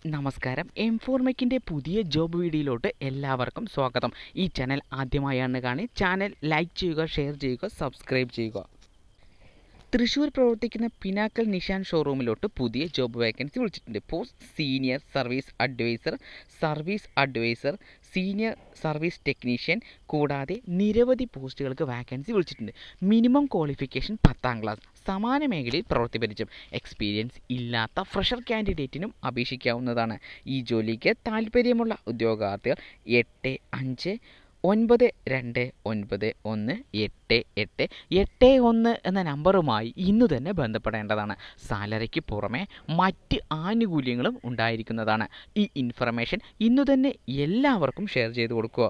നമസ്കാരം എം ഫോർമെക്കിൻ്റെ പുതിയ ജോബ് വീഡിയോയിലോട്ട് എല്ലാവർക്കും സ്വാഗതം ഈ ചാനൽ ആദ്യമായാണ് കാണി ചാനൽ ലൈക്ക് ചെയ്യുക ഷെയർ ചെയ്യുക സബ്സ്ക്രൈബ് ചെയ്യുക തൃശ്ശൂർ പ്രവർത്തിക്കുന്ന പിനാക്കൽ നിഷാൻ ഷോറൂമിലോട്ട് പുതിയ ജോബ് വേക്കൻസി വിളിച്ചിട്ടുണ്ട് post senior service advisor service advisor senior service technician കൂടാതെ നിരവധി പോസ്റ്റുകൾക്ക് വാക്കൻസി വിളിച്ചിട്ടുണ്ട് മിനിമം ക്വാളിഫിക്കേഷൻ പത്താം ക്ലാസ് സമാന മേഖലയിൽ പ്രവൃത്തി പരിചയം എക്സ്പീരിയൻസ് ഇല്ലാത്ത ഫ്രഷർ കാൻഡിഡേറ്റിനും അപേക്ഷിക്കാവുന്നതാണ് ഈ ജോലിക്ക് താല്പര്യമുള്ള ഉദ്യോഗാർത്ഥികൾ എട്ട് അഞ്ച് ഒൻപത് രണ്ട് ഒൻപത് ഒന്ന് എട്ട് എട്ട് എട്ട് ഒന്ന് എന്ന നമ്പറുമായി ഇന്നു തന്നെ ബന്ധപ്പെടേണ്ടതാണ് സാലറിക്ക് പുറമെ മറ്റ് ആനുകൂല്യങ്ങളും ഉണ്ടായിരിക്കുന്നതാണ് ഈ ഇൻഫർമേഷൻ ഇന്നു തന്നെ എല്ലാവർക്കും ഷെയർ ചെയ്ത് കൊടുക്കുക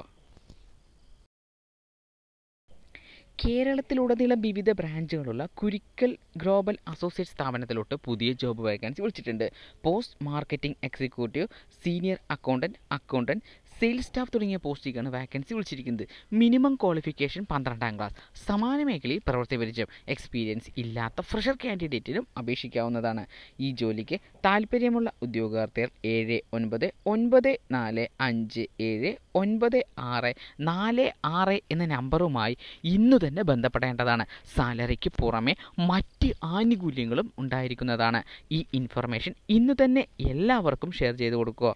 കേരളത്തിലുടനീളം വിവിധ ബ്രാഞ്ചുകളുള്ള കുരിക്കൽ ഗ്ലോബൽ അസോസിയേറ്റ് സ്ഥാപനത്തിലോട്ട് പുതിയ ജോബ് വേക്കൻസി വിളിച്ചിട്ടുണ്ട് post marketing executive senior accountant accountant sales staff തുടങ്ങിയ പോസ്റ്റിലേക്കാണ് വാക്കൻസി വിളിച്ചിരിക്കുന്നത് മിനിമം ക്വാളിഫിക്കേഷൻ പന്ത്രണ്ടാം ക്ലാസ് സമാന മേഖലയിൽ പ്രവൃത്തി പരിചയം എക്സ്പീരിയൻസ് ഇല്ലാത്ത ഫ്രഷർ കാൻഡിഡേറ്റിനും അപേക്ഷിക്കാവുന്നതാണ് ഈ ജോലിക്ക് താല്പര്യമുള്ള ഉദ്യോഗാർത്ഥികൾ ഏഴ് ഒൻപത് ഒൻപത് നാല് അഞ്ച് ഏഴ് ഒൻപത് ആറ് നാല് ആറ് എന്ന നമ്പറുമായി ഇന്നു തന്നെ ബന്ധപ്പെടേണ്ടതാണ് സാലറിക്ക് പുറമെ മറ്റ് ആനുകൂല്യങ്ങളും ഉണ്ടായിരിക്കുന്നതാണ് ഈ ഇൻഫർമേഷൻ ഇന്നു തന്നെ എല്ലാവർക്കും ഷെയർ ചെയ്ത് കൊടുക്കുക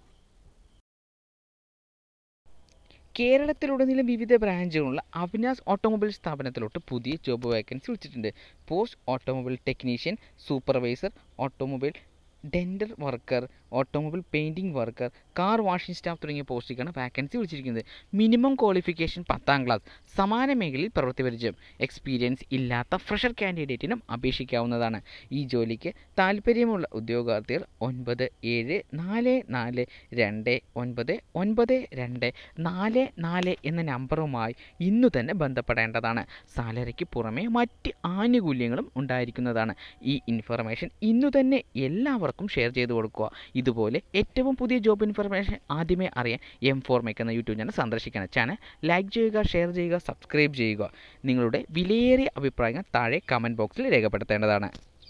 കേരളത്തിലുടനീളം വിവിധ ബ്രാഞ്ചുകളുള്ള അവിനാസ് ഓട്ടോമൊബൈൽ സ്ഥാപനത്തിലോട്ട് പുതിയ ജോബ് വേക്കൻസി വിളിച്ചിട്ടുണ്ട് post automobile technician supervisor automobile denter worker automobile painting worker car washing staff തുടങ്ങിയ പോസ്റ്റിലേക്കാണ് വാക്കൻസി വിളിച്ചിരിക്കുന്നത് മിനിമം ക്വാളിഫിക്കേഷൻ പത്താം ക്ലാസ് സമാന മേഖലയിൽ പ്രവൃത്തി പരിചയം എക്സ്പീരിയൻസ് ഇല്ലാത്ത ഫ്രഷർ കാൻഡിഡേറ്റിനും അപേക്ഷിക്കാവുന്നതാണ് ഈ ജോലിക്ക് താല്പര്യമുള്ള ഉദ്യോഗാർത്ഥികൾ ഒൻപത് ഏഴ് നാല് നാല് രണ്ട് ഒൻപത് ഒൻപത് രണ്ട് നാല് നാല് എന്ന നമ്പറുമായി ഇന്നു തന്നെ ബന്ധപ്പെടേണ്ടതാണ് സാലറിക്ക് പുറമെ മറ്റ് ആനുകൂല്യങ്ങളും ഉണ്ടായിരിക്കുന്നതാണ് ഈ ഇൻഫർമേഷൻ ഇന്നു തന്നെ എല്ലാവർക്കും ഷെയർ ചെയ്ത് കൊടുക്കുക ഇതുപോലെ ഏറ്റവും പുതിയ ജോബ് ഇൻഫർമേഷൻ ആദ്യമേ അറിയാൻ എം ഫോർമേക്ക് എന്ന യൂട്യൂബ് ചാനൽ സന്ദർശിക്കണം ചാനൽ ലൈക്ക് ചെയ്യുക ഷെയർ ചെയ്യുക സബ്സ്ക്രൈബ് ചെയ്യുക നിങ്ങളുടെ വിലയേറിയ അഭിപ്രായങ്ങൾ താഴെ കമൻറ്റ് ബോക്സിൽ രേഖപ്പെടുത്തേണ്ടതാണ്